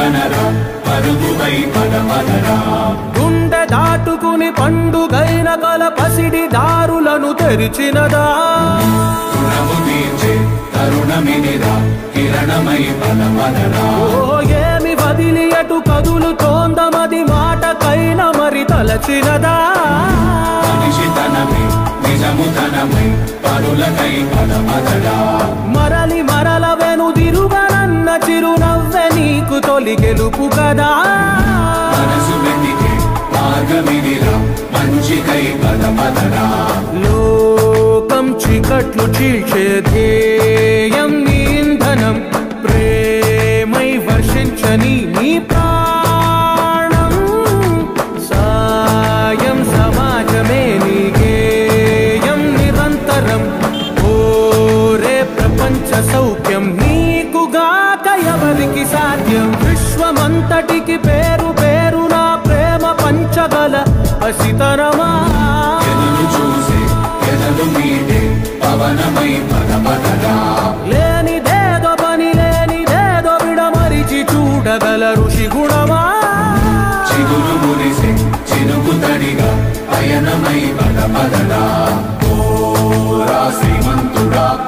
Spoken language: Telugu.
కనరా పరుగువై పద పదరా గుండె దాటుకుని పండుగైన కల పసిడి దారులను తెరిచినదా రుణము తీర్చే తరుణమినిరా కిరణమై పద పదరా ఓ ఏమి వదిలి అటు కదులుతోందమది మాటకైన మరి తలచినదా మనిషితనమై నిజముతనమై పరులకై పద పదరా మరలి మరల వెనుదిరుగనన్న చిరునవ్వె నీకు తొలి గెలుపు కదా మనసు వెతికే మార్గమినిరా మంచికై పద పదరా లోకం చీకట్లు చీల్చే ధ్యేయం నీ ఇంధనం ప్రేమై వర్షించని నీ ప్రాణం సాయం సమాజమే నీ గేయం నిరంతరం ఓరే ప్రపంచ సౌఖ్యం నీకుగాక ఎవరికి సాధ్యం విశ్వమంతటికి పేరు పేరు నా ప్రేమ పంచగల అసితరమా ఎదురు చూసే ఎదలు మీటే పవనమై పద పదరా లేనిదేదో పని లేనిదేదో విడమరిచి చూడగల ఋషి గుణమా చిగురు మురిసే చినుకు తడిగా పయనమై పద పదరా ఓరా శ్రీమంతుడా